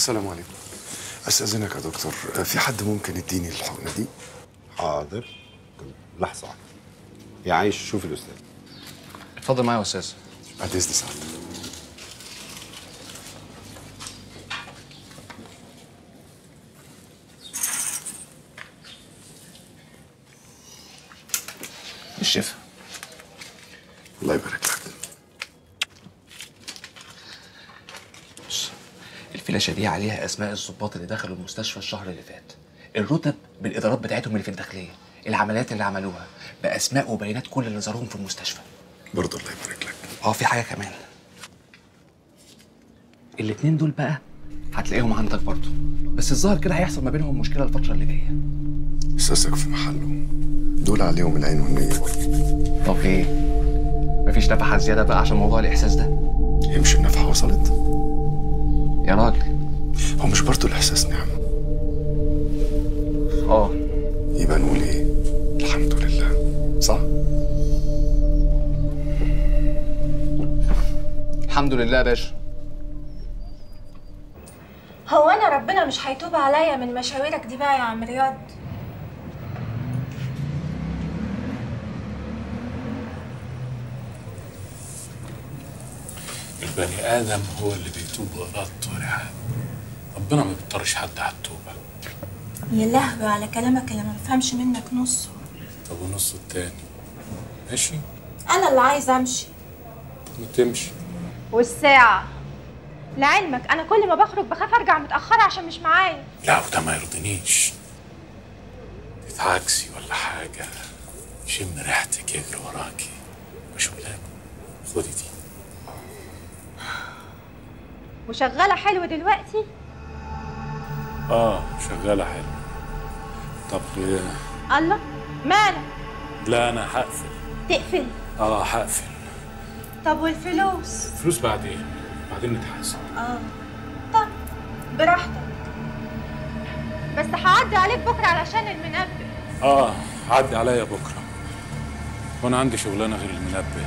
السلام عليكم استاذنك يا دكتور في حد ممكن يديني الحقنه دي حاضر لحظة واحدة يا عايش شوف الأستاذ اتفضل معايا يا استاذ بعد اذن سعادتك الشفا الله يبارك لك بص الفلاشة دي عليها أسماء الضباط اللي دخلوا المستشفى الشهر اللي فات الرتب بالإدارات بتاعتهم اللي في الداخلية العمليات اللي عملوها بأسماء وبيانات كل اللي زاروهم في المستشفى برضه الله يبارك لك اه في حاجة كمان الاتنين دول بقى هتلاقيهم عندك برضه بس الظاهر كده هيحصل ما بينهم مشكلة الفترة اللي جاية استاذك في محله دول عليهم العين والنية طب ايه؟ مفيش نفحة زيادة بقى عشان موضوع الإحساس ده يمشي النفحة وصلت يا راجل هو مش برضه الإحساس نعمة اه يبقى نقول إيه الحمد لله صح؟ الحمد لله يا باشا هو انا ربنا مش هيتوب عليا من مشاويرك دي بقى يا عم رياض البني آدم هو اللي بيتوب وإرادته يا ريحان ربنا ما بيضطرش حد على التوبة يا لهوي على كلامك اللي ما بفهمش منك نصه طب ونص التاني ماشي انا اللي عايزه امشي ما تمشي والساعه لعلمك انا كل ما بخرج بخاف ارجع متاخره عشان مش معايا لا وده ما يرضينيش تتعكسي ولا حاجة شم ريحتك يجري وراكي مش ولاد خدي دي وشغاله حلو دلوقتي اه شغالة حلو طب آه، الله مالك لا انا هقفل تقفل اه هقفل طب والفلوس فلوس بعدين بعدين نتحاسب اه طب براحتك بس هعدي عليك بكره علشان المنبه اه عدي عليا بكره وانا عندي شغلانه غير المنبه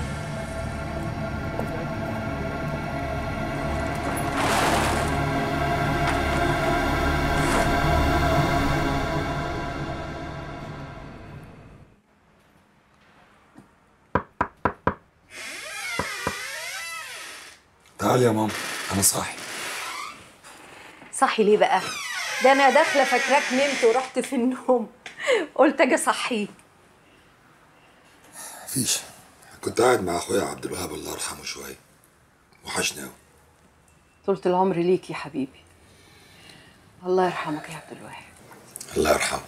تعال يا ماما انا صاحي صحي ليه بقى؟ ده انا داخله فاكراك نمت ورحت في النوم قلت اجي اصحيك مفيش كنت قاعد مع اخويا عبد الوهاب الله يرحمه شويه وحشني قوي طولة العمر ليك يا حبيبي الله يرحمك يا عبد الواحد الله يرحمه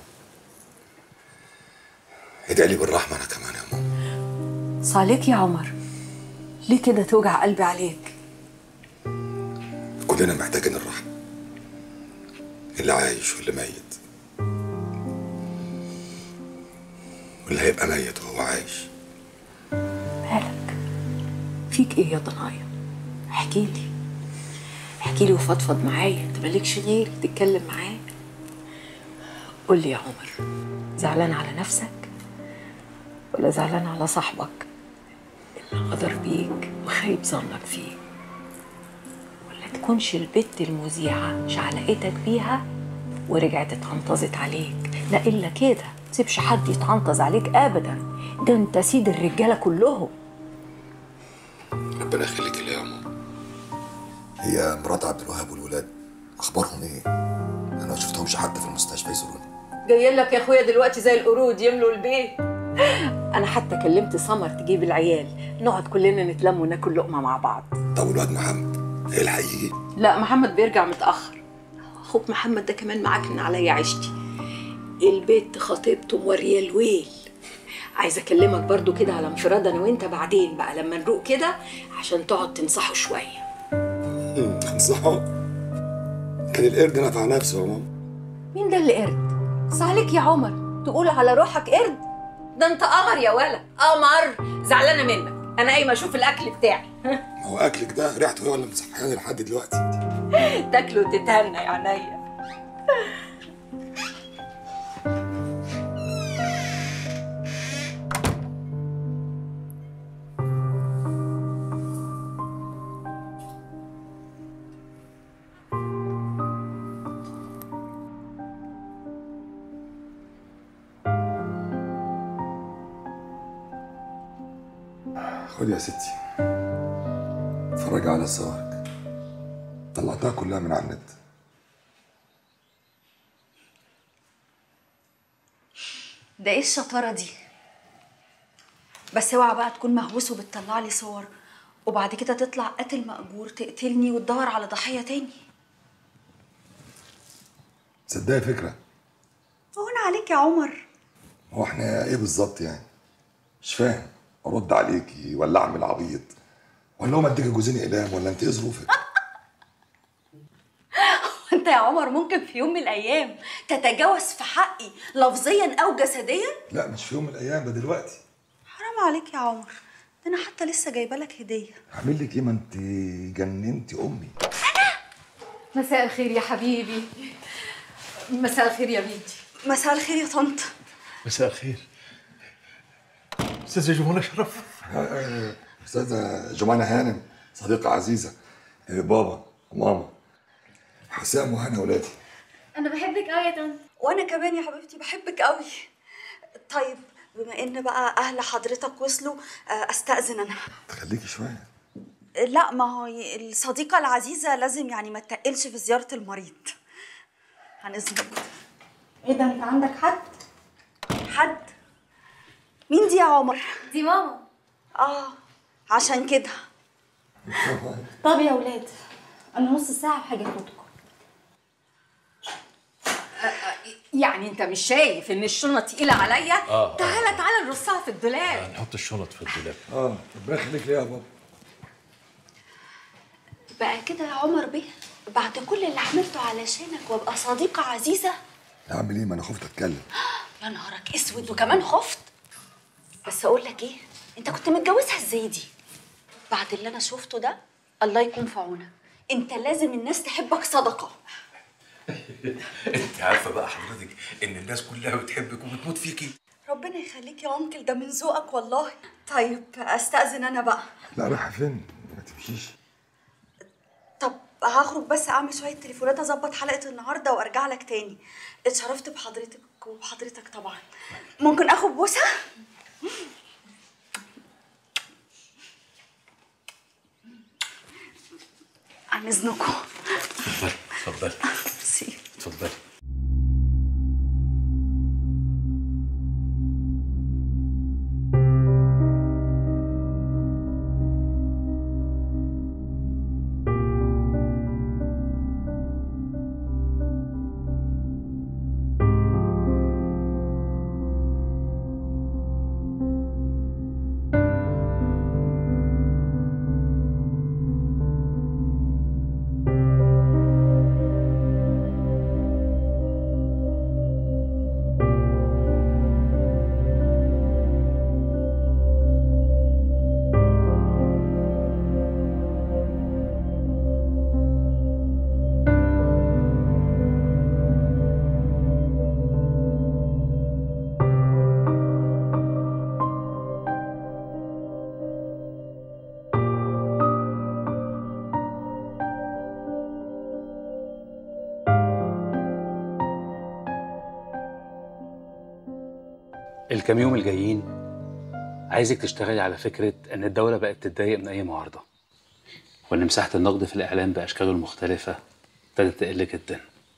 ادعي لي بالرحمه انا كمان يا ماما صالك يا عمر ليه كده توجع قلبي عليك كلنا محتاجين الرحمه اللي عايش واللي ميت واللي هيبقى ميت وهو عايش مالك فيك ايه يا ضنايا احكي لي احكي لي وفضفض معايا انت مالكش غيري تتكلم معاه قول لي يا عمر زعلان على نفسك ولا زعلان على صاحبك اللي غدر بيك وخايب ظنك فيه ولا تكونش البت المذيعة شعلقتك بيها ورجعت اتعنطزت عليك لا الا كده تسيبش حد يتعنطز عليك ابدا ده انت سيد الرجاله كلهم ربنا يخليك ليا يا ماما هي مرات عبد الوهاب والولاد اخبارهم ايه انا ما شفتهمش حتى في المستشفى يزوروني جايين لك يا اخويا دلوقتي زي القرود يملوا البيت انا حتى كلمت سمر تجيب العيال نقعد كلنا نتلم وناكل لقمه مع بعض طب والواد محمد هيلحق يجي لا محمد بيرجع متاخر اخوك محمد ده كمان معاك من عليا عيشتي البيت خطيبته موريه الويل عايزه اكلمك برضو كده على انفراد انا وانت بعدين بقى لما نروق كده عشان تقعد تنصحه شويه انصحه كان القرد نفع نفسه يا ماما مين ده اللي قرد صالك يا عمر تقول على روحك قرد ده انت قمر يا ولد قمر زعلانه منك انا قايمه اشوف الاكل بتاعي هو اكلك ده ريحته هي ولا مصحياني لحد دلوقتي تاكله وتتهنى يا عينيا خد يا ستي اتفرجي على صورك طلعتها كلها من على النت ده ايه الشطاره دي بس اوعى بقى تكون مهووس وبتطلع لي صور وبعد كده تطلع قاتل مأجور تقتلني وتدور على ضحيه تاني تصدقي فكره هون عليك يا عمر هو احنا ايه بالظبط يعني مش فاهم ارد عليكي ولا اعمل عبيط ولا هو اديك جوزين اقلام ولا انت ايه ظروفك انت يا عمر ممكن في يوم من الايام تتجاوز في حقي لفظيا او جسديا لا مش في يوم من الايام ده دلوقتي حرام عليك يا عمر ده انا حتى لسه جايبه لك هديه هعمل لك ايه ما انت جننتي امي مساء الخير يا حبيبي مساء الخير يا بنتي مساء الخير يا طنط مساء الخير استاذه جمانه شرف استاذه جمانه هانم صديقه عزيزه إيه، بابا وماما حسام وهنا ولادي انا بحبك قوي يا طنط وانا كمان يا حبيبتي بحبك قوي طيب بما ان بقى اهل حضرتك وصلوا آه، استاذن انا تخليكي شويه لا ما هو الصديقه العزيزه لازم يعني ما تقلش في زياره المريض هنزل ايه ده انت عندك حد حد مين دي يا عمر دي ماما اه عشان كده طب يا ولاد انا نص ساعه وهاجي اخدكم يعني انت مش شايف ان الشنطه تقيله عليا آه. تعالى تعالى نرصها في الدولاب نحط الشنط في الدولاب اه ربنا يخليك ليا يا بابا بقى كده يا عمر بيه بعد كل اللي عملته علشانك وابقى صديقه عزيزه اعمل ايه ما انا خفت اتكلم يا نهارك اسود وكمان خفت بس اقول لك ايه انت كنت متجوزها ازاي دي بعد اللي انا شفته ده الله يكون في عونك انت لازم الناس تحبك صدقه انت عارفه بقى حضرتك ان الناس كلها بتحبك وبتموت فيكي ربنا يخليك يا انكل ده من ذوقك والله طيب استاذن انا بقى لا رايحه فين ما تمشيش طب هخرج بس اعمل شويه تليفونات اظبط حلقه النهارده وارجع لك تاني اتشرفت بحضرتك وبحضرتك طبعا ممكن اخد بوسه عن اذنكم اتفضلي ميرسي. اتفضلي الكام يوم الجايين عايزك تشتغلي على فكرة إن الدولة بقت تتضايق من أي معارضة وإن مساحة النقد في الإعلام بأشكاله المختلفة ابتدت تقل جدا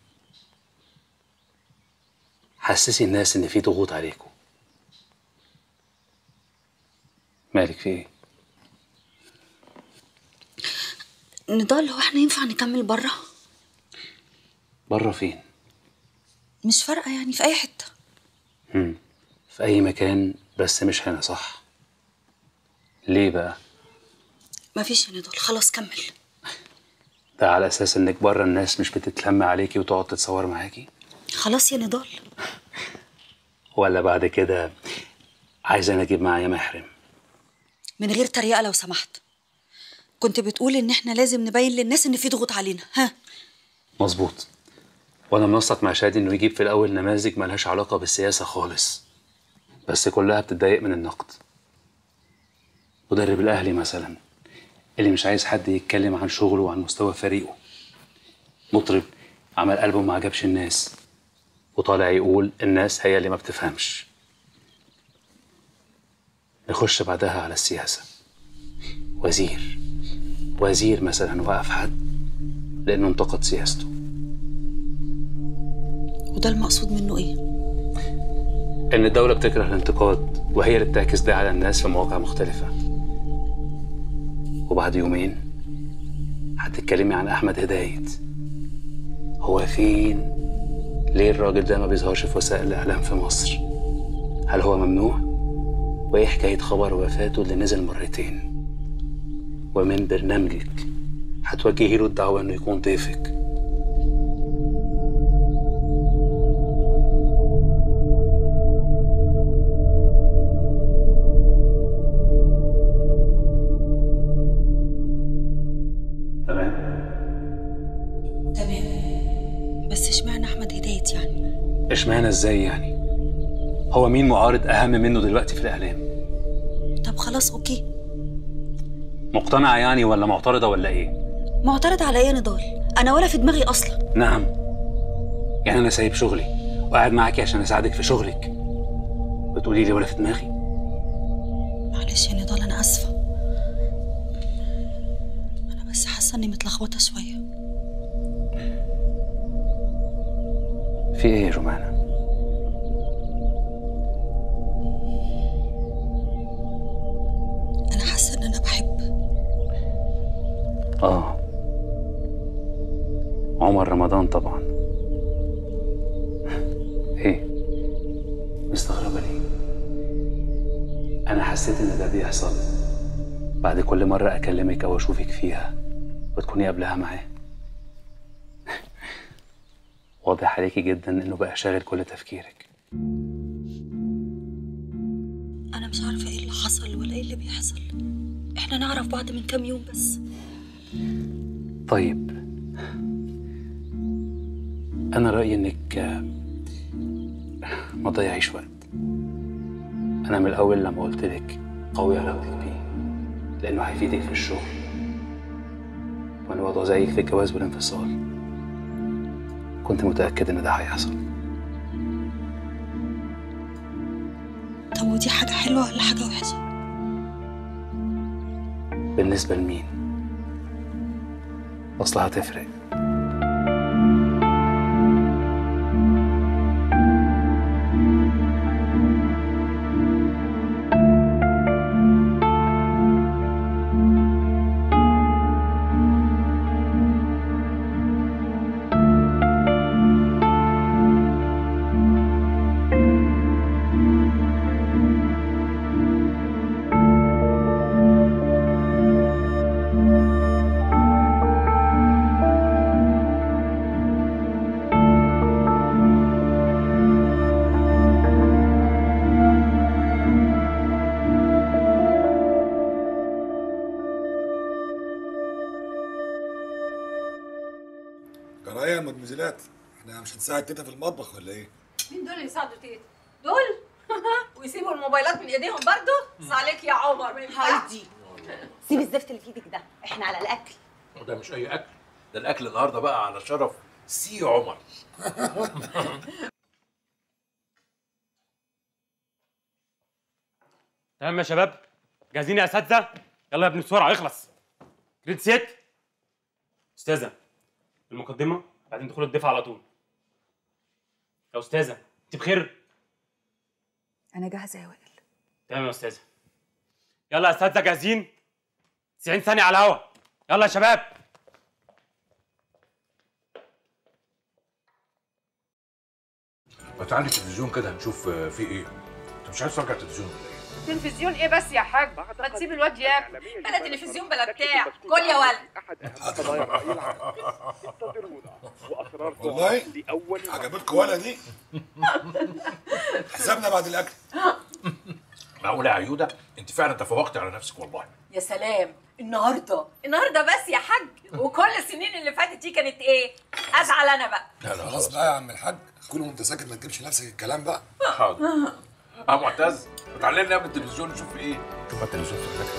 حسسي الناس إن في ضغوط عليكم مالك في إيه؟ نضال هو احنا ينفع نكمل بره بره فين؟ مش فارقه يعني في اي حته مم. في أي مكان بس مش هنا صح ليه بقى؟ مفيش يا نضال خلاص كمل ده على أساس إنك بره الناس مش بتتلم عليكي وتقعد تتصور معاكي؟ خلاص يا نضال ولا بعد كده عايزة أجيب معايا محرم من غير تريقه لو سمحت كنت بتقول ان احنا لازم نبين للناس ان في ضغوط علينا ها مظبوط وانا منسق مع شادي انه يجيب في الاول نماذج ملهاش علاقه بالسياسه خالص بس كلها بتتضايق من النقد مدرب الاهلي مثلا اللي مش عايز حد يتكلم عن شغله وعن مستوى فريقه مطرب عمل ألبوم ما عجبش الناس وطالع يقول الناس هي اللي ما بتفهمش نخش بعدها على السياسه وزير وزير مثلا وقف حد لأنه انتقد سياسته وده المقصود منه ايه إن الدولة بتكره الانتقاد وهي اللي بتعكس ده على الناس في مواقع مختلفة وبعد يومين هتتكلمي عن أحمد هدايت هو فين؟ ليه الراجل ده ما بيظهرش في وسائل الإعلام في مصر؟ هل هو ممنوع؟ وإيه حكاية خبر وفاته اللي نزل مرتين؟ ومن برنامجك هتوجهي له الدعوة إنه يكون ضيفك تمام تمام بس اشمعنى احمد هدايت يعني اشمعنى ازاي يعني؟ هو مين معارض أهم منه دلوقتي في الإعلام؟ طب خلاص اوكي مقتنعة يعني ولا معترضة ولا إيه؟ معترض على ايه يا نضال انا ولا في دماغي اصلا نعم يعني أنا سايب شغلي وقاعد معاكي عشان أساعدك في شغلك بتقولي لي ولا في دماغي معلش يا نضال انا اسفه انا بس حاسه اني متلخبطه شويه في إيه يا جمانة؟ انا حاسه ان انا بحب آه عمر رمضان طبعا إيه؟ مستغربة ليه؟ أنا حسيت إن ده بيحصل بعد كل مرة أكلمك أو أشوفك فيها وتكوني قبلها معاه واضح عليكي جدا إنه بقى شاغل كل تفكيرك انا مش عارفه ايه اللي حصل ولا ايه اللي بيحصل احنا نعرف بعض من كام يوم بس طيب أنا رأيي إنك آه، ما تضيعيش وقت أنا من الأول لما قلت لك قوي علاقتك بيه لأنه هيفيدك في الشغل وأنا وضع زيك في الجواز والانفصال كنت متأكد إن ده هيحصل طب ودي حاجه حلوه ولا حاجه وحشه بالنسبة لمين أصلها هتفرق جرايه يا مدمزيلات احنا مش هنساعد تيتا في المطبخ ولا ايه؟ مين دول اللي يساعدوا تيتا؟ دول؟ ويسيبوا الموبايلات من ايديهم برضو؟ بس عليك يا عمر ما ينفعش هايدي سيب الزفت اللي في ايدك ده احنا على الاكل وده مش اي اكل ده الاكل النهارده بقى على شرف سي عمر تمام يا شباب جاهزين يا اساتذه يلا يا ابني بسرعه اخلص جريد ست استاذه المقدمه بعدين دخول الدفاع على طول يا استاذه انت بخير انا جاهزه يا وائل تمام يا استاذه يلا يا اساتذه جاهزين 90 ثانيه على الهوا يلا يا شباب ما تعالي التلفزيون كده هنشوف آه، في ايه انت مش عايز تتفرج على التلفزيون ولا ايه تلفزيون ايه بس يا حاج؟ ما تسيب الواد ياكل بلا تلفزيون بلا بتاع كل يا ولد والله عجبتكم ولا دي؟ حسابنا بعد الاكل معقوله يا عيوده انت فعلا تفوقتي على نفسك والله يا سلام النهارده النهارده بس يا حاج وكل السنين اللي فاتت دي كانت ايه؟ ازعل انا بقى لا لا خلاص بقى يا عم الحاج كل وانت ساكت ما تجيبش لنفسك الكلام بقى حاضر اه معتز اتعلمنا يا ابني التلفزيون نشوف في ايه شوف التلفزيون في الأكل.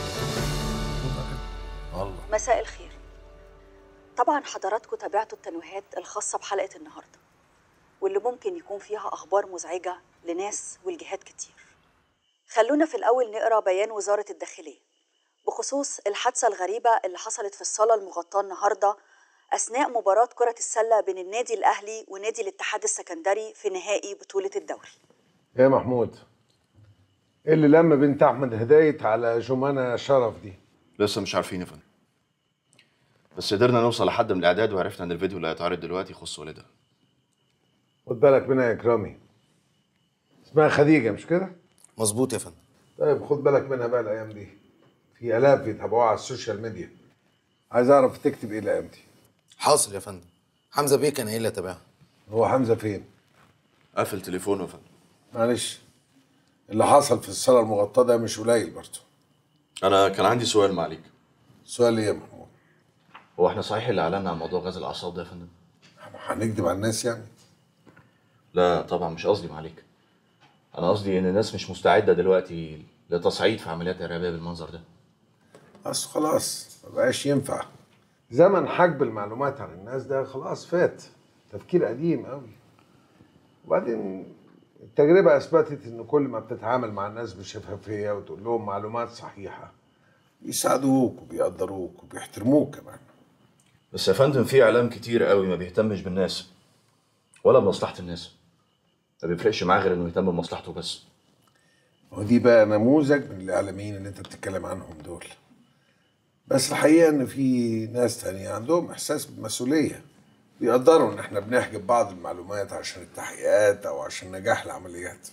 الله مساء الخير طبعا حضراتكم تابعتوا التنويهات الخاصة بحلقة النهاردة واللي ممكن يكون فيها أخبار مزعجة لناس والجهات كتير خلونا في الأول نقرأ بيان وزارة الداخلية بخصوص الحادثة الغريبة اللي حصلت في الصالة المغطاة النهاردة أثناء مباراة كرة السلة بين النادي الأهلي ونادي الاتحاد السكندري في نهائي بطولة الدوري يا محمود ايه اللي لم بنت احمد هدايه على جمانه شرف دي لسه مش عارفين يا فندم بس قدرنا نوصل لحد من الاعداد وعرفنا ان الفيديو اللي هيتعرض دلوقتي يخص والدها خد بالك منها يا اكرامي اسمها خديجه مش كده مظبوط يا فندم طيب خد بالك منها بقى الايام دي في الاف بيتابعوها على السوشيال ميديا عايز اعرف تكتب ايه الايام دي حاصل يا فندم حمزه بيه كان ايه اللي تابعها هو حمزه فين قفل تليفونه يا فندم معلش اللي حصل في الصاله المغطاه ده مش قليل برضه انا كان عندي سؤال معاليك سؤال ايه يا محمود هو احنا صحيح اللي اعلنا عن موضوع غاز الاعصاب ده يا فندم هنكدب على الناس يعني لا طبعا مش قصدي معاليك انا قصدي ان الناس مش مستعده دلوقتي لتصعيد في عمليات ارهابيه بالمنظر ده اصل خلاص ما بقاش ينفع زمن حجب المعلومات عن الناس ده خلاص فات تفكير قديم قوي وبعدين التجربة أثبتت إن كل ما بتتعامل مع الناس بشفافية وتقول لهم معلومات صحيحة بيساعدوك وبيقدروك وبيحترموك كمان بس يا فندم في اعلام كتير قوي ما بيهتمش بالناس ولا بمصلحه الناس ما بيفرقش معاه غير انه يهتم بمصلحته بس ودي بقى نموذج من الإعلاميين اللي أنت بتتكلم عنهم دول بس الحقيقة إن في ناس تانية عندهم إحساس بالمسؤولية بيقدروا إن إحنا بنحجب بعض المعلومات عشان التحقيقات أو عشان نجاح العمليات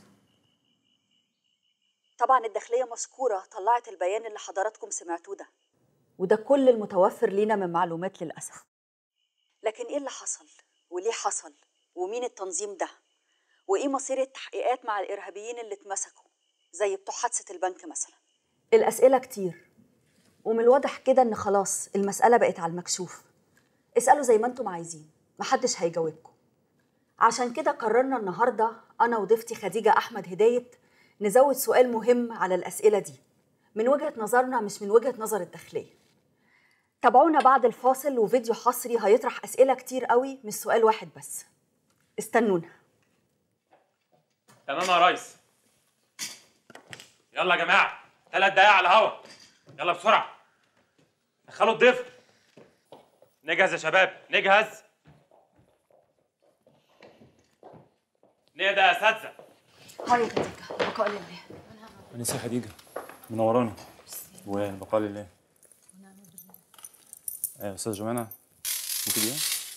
طبعا الداخلية مشكورة طلعت البيان اللي حضراتكم سمعتوه ده وده كل المتوفر لينا من معلومات للأسف لكن إيه اللي حصل؟ وليه حصل؟ ومين التنظيم ده؟ وإيه مصير التحقيقات مع الإرهابيين اللي اتمسكوا؟ زي بتوع حادثة البنك مثلا الأسئلة كتير ومن الواضح كده إن خلاص المسألة بقت على المكشوف اسألوا زي ما انتم عايزين محدش هيجاوبكم عشان كده قررنا النهاردة أنا وضيفتي خديجة أحمد هداية نزود سؤال مهم على الأسئلة دي من وجهة نظرنا مش من وجهة نظر الداخلية تابعونا بعد الفاصل وفيديو حصري هيطرح أسئلة كتير قوي مش سؤال واحد بس استنونا تمام يا ريس يلا يا جماعه ثلاث دقايق على الهوا يلا بسرعه دخلوا الضيف نجهز يا شباب نجهز نهدى يا اساتذه هاي خديجة بقاء لله أنسة خديجة منورانا والبقاء لله آه، أستاذ جمانة ممكن إيه؟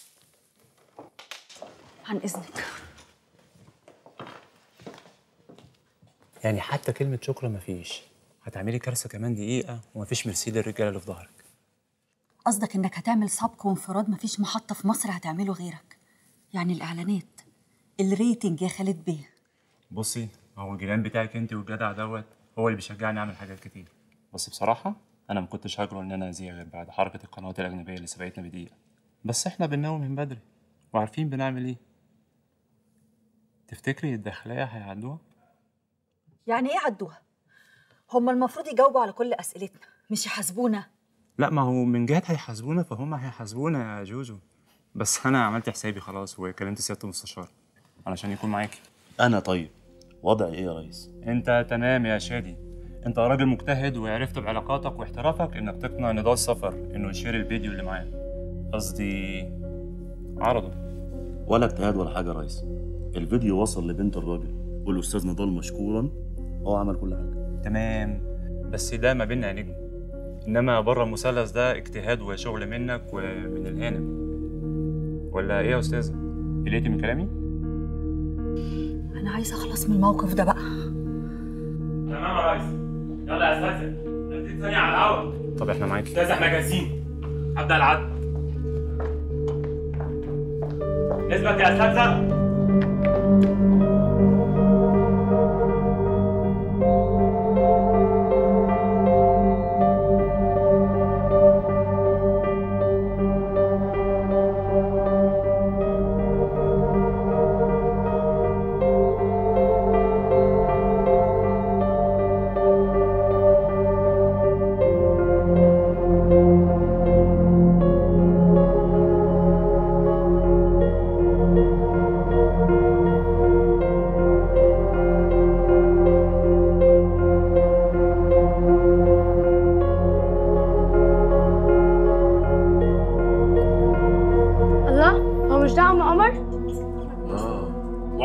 عن إذنك يعني حتى كلمة شكرا مفيش هتعملي كارثة كمان دقيقة ومفيش مرسي للرجالة اللي في ظهرك قصدك إنك هتعمل سبق وانفراد مفيش محطة في مصر هتعمله غيرك يعني الإعلانات الريتنج يا خالد بيه بصي هو الجيران بتاعك انت والجدع دوت هو اللي بيشجعني اعمل حاجات كتير بس بصراحة أنا ما كنتش هجرؤ إن أنا أذيع غير بعد حركة القنوات الأجنبية اللي سبقتنا بدقيقة بس إحنا بننوم من بدري وعارفين بنعمل إيه تفتكري الداخلية هيعدوها؟ يعني إيه عدوها؟ هما المفروض يجاوبوا على كل أسئلتنا مش يحاسبونا لا ما هو من جهة هيحاسبونا فهم هيحاسبونا يا جوجو بس أنا عملت حسابي خلاص وكلمت سيادة المستشار علشان يكون معاكي انا طيب وضعي ايه يا ريس أنت تمام يا شادي أنت راجل مجتهد وعرفت بعلاقاتك واحترافك إنك تقنع نضال السفر إنه يشير الفيديو اللي معاه قصدي عرضه ولا اجتهاد ولا حاجه يا ريس الفيديو وصل لبنت الراجل والاستاذ نضال مشكورا هو عمل كل حاجه تمام بس ده ما بيننا يا نجم انما بره المثلث ده اجتهاد وشغل منك ومن الهانم ولا ايه يا استاذه قلقتي من كلامي أنا عايزة أخلص من الموقف ده بقى تمام يا ريس يلا يا اساتذه 30 ثانيه على الهوا طب احنا معاكي استاذ احنا جاهزين هبدا العد اثبت يا اساتذه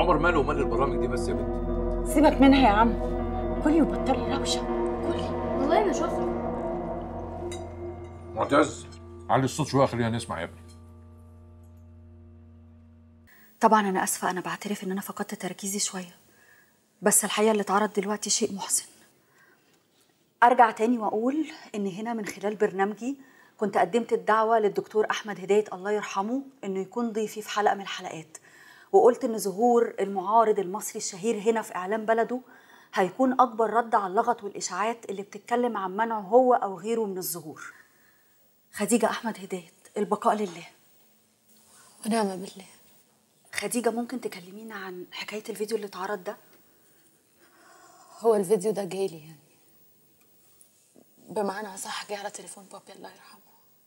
وعمر ماله ومال البرامج دي بس يا بنتي سيبك منها يا عم كلي وبطلي روشه كلي والله ما شفت معتز علي الصوت شويه خلينا نسمع يا ابني طبعا انا اسفه انا بعترف ان انا فقدت تركيزي شويه بس الحقيقه اللي اتعرض دلوقتي شيء محزن ارجع تاني واقول ان هنا من خلال برنامجي كنت قدمت الدعوه للدكتور احمد هدايه الله يرحمه انه يكون ضيفي في حلقه من الحلقات وقلت ان ظهور المعارض المصري الشهير هنا في اعلام بلده هيكون اكبر رد على اللغط والاشاعات اللي بتتكلم عن منعه هو او غيره من الظهور خديجه احمد هدايه البقاء لله ونعم بالله خديجه ممكن تكلمينا عن حكايه الفيديو اللي اتعرض ده هو الفيديو ده جايلي يعني بمعنى صح جه على تليفون بابي الله يرحمه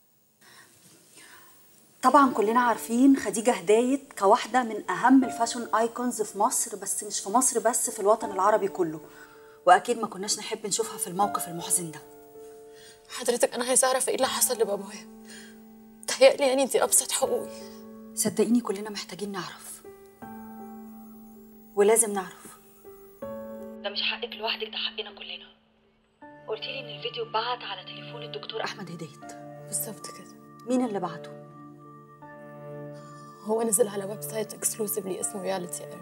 طبعا كلنا عارفين خديجة هداية كواحدة من أهم الفاشون ايكونز في مصر بس مش في مصر بس في الوطن العربي كله وأكيد ما كناش نحب نشوفها في الموقف المحزن ده حضرتك انا عايزه اعرف ايه اللي حصل لبابايا تهيألي يعني دي ابسط حقوقي صدقيني كلنا محتاجين نعرف ولازم نعرف ده مش حقك لوحدك ده حقنا كلنا قلتي لي ان الفيديو اتبعت على تليفون الدكتور احمد هدايه بالظبط كده مين اللي بعته هو نزل على ويب سايت اكسكلوسيفلي اسمه رياليتي اير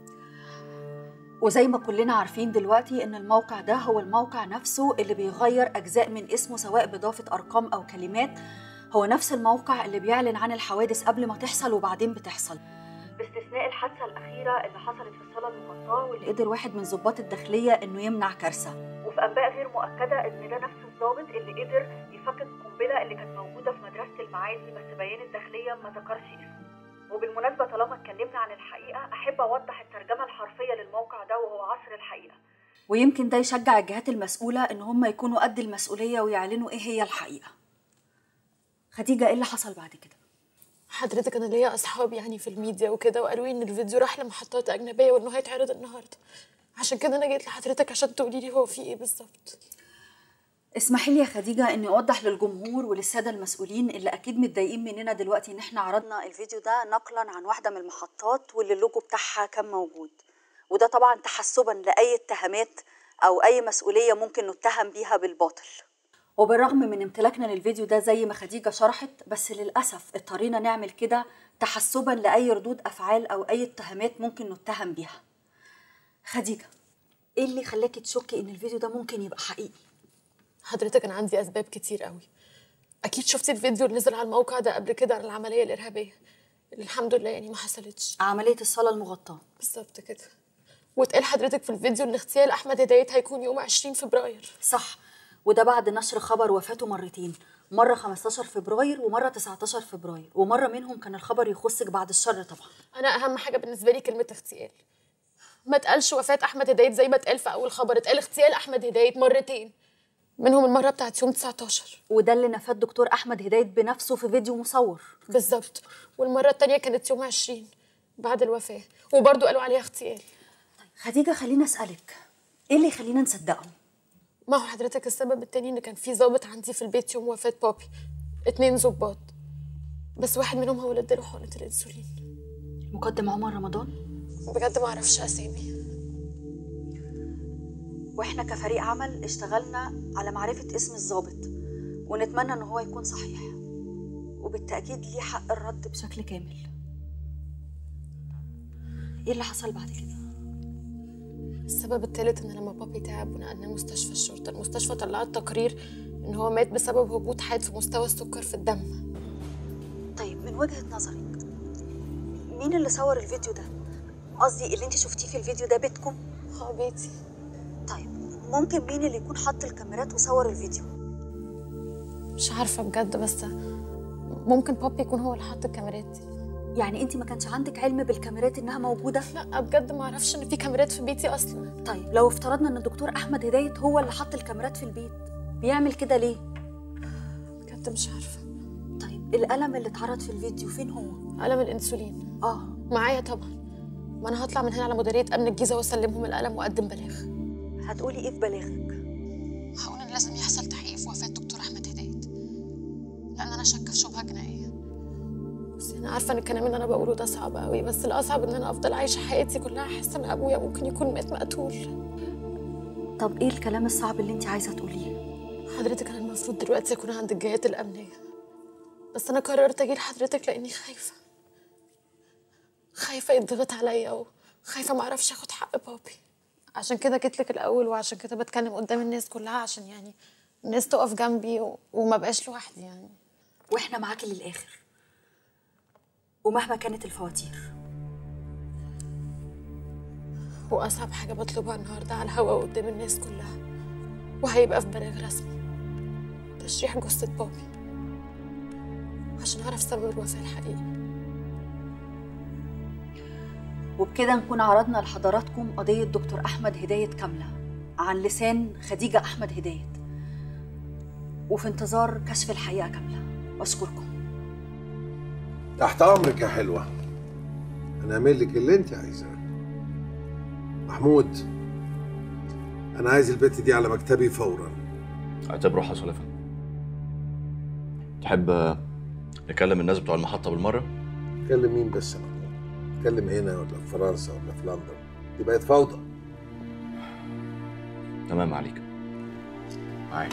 وزي ما كلنا عارفين دلوقتي ان الموقع ده هو الموقع نفسه اللي بيغير اجزاء من اسمه سواء باضافه ارقام او كلمات هو نفس الموقع اللي بيعلن عن الحوادث قبل ما تحصل وبعدين بتحصل باستثناء الحادثه الاخيره اللي حصلت في الصاله المغطاه واللي قدر واحد من ضباط الداخليه انه يمنع كارثه وفي انباء غير مؤكده ان ده نفس الضابط اللي قدر يفكك القنبله اللي كانت موجوده في مدرسه المعادي بس بيان الداخليه ما ذكرش اسمه وبالمناسبة طالما اتكلمنا عن الحقيقة أحب أوضح الترجمة الحرفية للموقع ده وهو عصر الحقيقة ويمكن ده يشجع الجهات المسؤولة إن هم يكونوا قد المسؤولية ويعلنوا إيه هي الحقيقة خديجة إيه اللي حصل بعد كده؟ حضرتك انا ليا اصحاب يعني في الميديا وكده وقالوا لي ان الفيديو راح لمحطات اجنبيه وانه هيتعرض النهارده عشان كده انا جيت لحضرتك عشان تقولي لي هو في ايه بالظبط اسمحي لي يا خديجة إني أوضح للجمهور وللسادة المسؤولين اللي أكيد متضايقين مننا دلوقتي إن إحنا عرضنا الفيديو ده نقلا عن واحدة من المحطات واللي اللوجو بتاعها كان موجود وده طبعا تحسبا لأي اتهامات أو أي مسؤولية ممكن نتهم بيها بالباطل وبالرغم من امتلاكنا للفيديو ده زي ما خديجة شرحت بس للأسف اضطرينا نعمل كده تحسبا لأي ردود أفعال أو أي اتهامات ممكن نتهم بيها خديجة إيه اللي خلاكي تشكي إن الفيديو ده ممكن يبقى حقيقي؟ حضرتك انا عندي اسباب كتير قوي اكيد شفتي الفيديو اللي نزل على الموقع ده قبل كده عن العمليه الارهابيه اللي الحمد لله يعني ما حصلتش عمليه الصاله المغطاه بالظبط كده واتقال حضرتك في الفيديو ان اغتيال احمد هدايه هيكون يوم 20 فبراير صح وده بعد نشر خبر وفاته مرتين مرة 15 فبراير ومرة 19 فبراير ومرة منهم كان الخبر يخصك بعد الشر طبعا انا اهم حاجه بالنسبه لي كلمه اغتيال ما اتقالش وفاه احمد هدايه زي ما اتقال في اول خبر اتقال اغتيال احمد هدايه مرتين منهم المره بتاعت يوم 19 وده اللي نفاه الدكتور احمد هدايه بنفسه في فيديو مصور بالظبط والمره التانية كانت يوم 20 بعد الوفاه وبرضه قالوا عليها اغتيال خديجه خليني اسالك ايه اللي يخلينا نصدقهم ما هو حضرتك السبب التاني ان كان في ضابط عندي في البيت يوم وفاه بابي اتنين ظباط بس واحد منهم هو اللي اداله حقنه الانسولين مقدم عمر رمضان بجد ما اعرفش اسامي واحنا كفريق عمل اشتغلنا على معرفة اسم الضابط ونتمنى ان هو يكون صحيح وبالتأكيد ليه حق الرد بشكل كامل ايه اللي حصل بعد كده؟ السبب الثالث ان لما بابي تعب ونقلناه مستشفى الشرطه المستشفى طلعت تقرير ان هو مات بسبب هبوط حاد في مستوى السكر في الدم طيب من وجهة نظرك مين اللي صور الفيديو ده؟ قصدي اللي انت شفتيه في الفيديو ده بيتكم؟ اه بيتي طيب ممكن مين اللي يكون حط الكاميرات وصور الفيديو؟ مش عارفه بجد بس ممكن بابي يكون هو اللي حط الكاميرات دي يعني انت ما كانش عندك علم بالكاميرات انها موجوده لا بجد ما اعرفش ان في كاميرات في بيتي اصلا طيب لو افترضنا ان الدكتور احمد هدايه هو اللي حط الكاميرات في البيت بيعمل كده ليه بجد مش عارفه طيب القلم اللي اتعرض في الفيديو فين هو قلم الانسولين اه معايا طبعا ما انا هطلع من هنا على مديريه امن الجيزه واسلمهم القلم واقدم بلاغ هتقولي ايه في بلاغك هقول ان لازم يحصل تحقيق في وفاه دكتور احمد هدايه لان انا شاكه في شبهه جنائيه بس انا انا عارفه ان الكلام اللي انا بقوله ده صعب قوي بس الاصعب ان انا افضل عايشه حياتي كلها حاسه ان ابويا ممكن يكون مات مقتول طب ايه الكلام الصعب اللي انت عايزه تقوليه حضرتك انا المفروض دلوقتي اكون عند الجهات الامنيه بس انا قررت اجي لحضرتك لاني خايفه خايفه يتضغط عليا وخايفه ما اعرفش اخد حق بابي عشان كده جيت لك الاول وعشان كده بتكلم قدام الناس كلها عشان يعني الناس تقف جنبي و... وما بقاش لوحدي يعني واحنا معاكي للاخر ومهما كانت الفواتير واصعب حاجه بطلبها النهارده على الهوا قدام الناس كلها وهيبقى في بلاغ رسمي تشريح جثه بابي عشان اعرف سبب الوفاه الحقيقي وبكده نكون عرضنا لحضراتكم قضية دكتور أحمد هداية كاملة عن لسان خديجة أحمد هداية وفي انتظار كشف الحقيقة كاملة وأشكركم تحت امرك يا حلوه انا اعمل لك اللي انت عايزاه محمود انا عايز البت دي على مكتبي فورا اعتبره حصل يا فندم تحب آه، نكلم الناس بتوع المحطة بالمرة؟ تكلم مين بس يا محمود تكلم هنا ولا في فرنسا ولا في لندن دي بقت فوضى تمام عليك معايا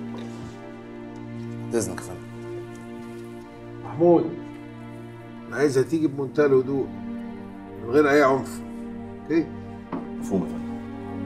باذنك يا فندم محمود انا عايزها تيجي بمنتهى الهدوء من غير اي عنف اوكي مفهوم يا فندم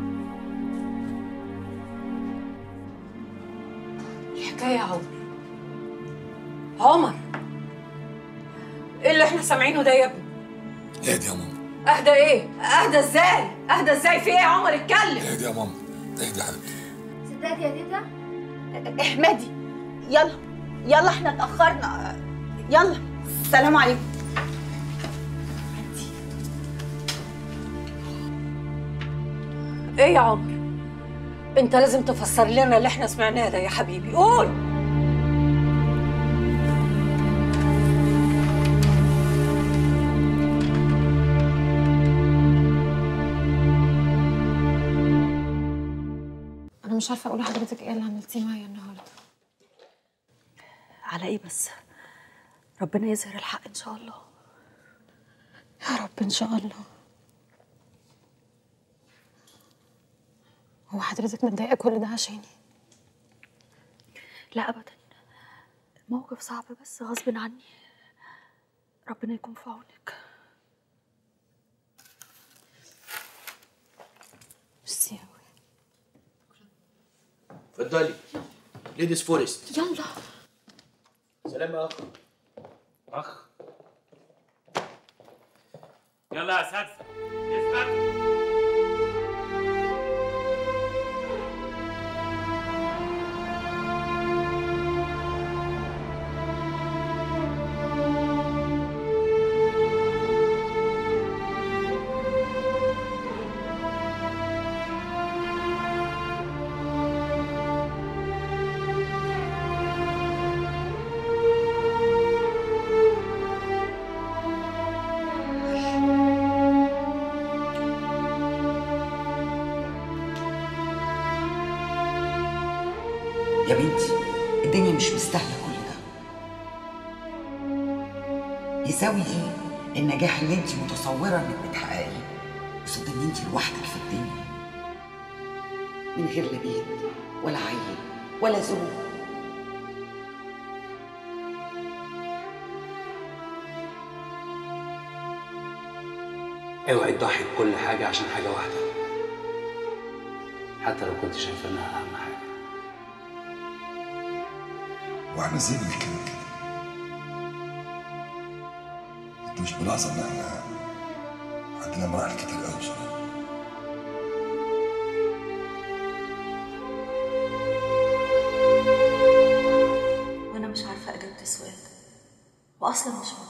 الحكايه يا عمر عمر ايه اللي احنا سامعينه ده يا ابني اهدي يا ماما اهدى ايه اهدى ازاي اهدى ازاي في ايه يا عمر اتكلم اهدي يا ماما اهدي يا حبيبتي صدقتي يا تيتا احمدي يلا يلا احنا اتأخرنا يلا سلام عليكم ايه يا عمر انت لازم تفسر لنا اللي احنا سمعناه ده يا حبيبي قول انا مش عارفه اقول لحضرتك ايه اللي عملتيه معايا النهارده على ايه بس ربنا يظهر الحق ان شاء الله يا رب ان شاء الله هو حضرتك متضايقه كل ده عشاني لا ابدا الموقف صعب بس غصب عني ربنا يكون في عونك ميرسي قوي اتفضلي ليديز فورست يلا سلام يا اخ اخ يلا يا اساتذه اثبت يا بنتي الدنيا مش مستاهله كل ده يساوي ايه النجاح اللي انت متصوره انك بتحققيه قصاد ان انت لوحدك في الدنيا من غير لا بيت ولا عيل ولا زوج اوعي تضحي بكل حاجة عشان حاجة واحدة حتى لو كنت شايفة انها اهم حاجة واحنا زي كده كده انت مش ملاحظه ان احنا عندنا مراحل كتير قوي بصراحه وانا مش عارفه اجابه السؤال ده واصلا مش مهم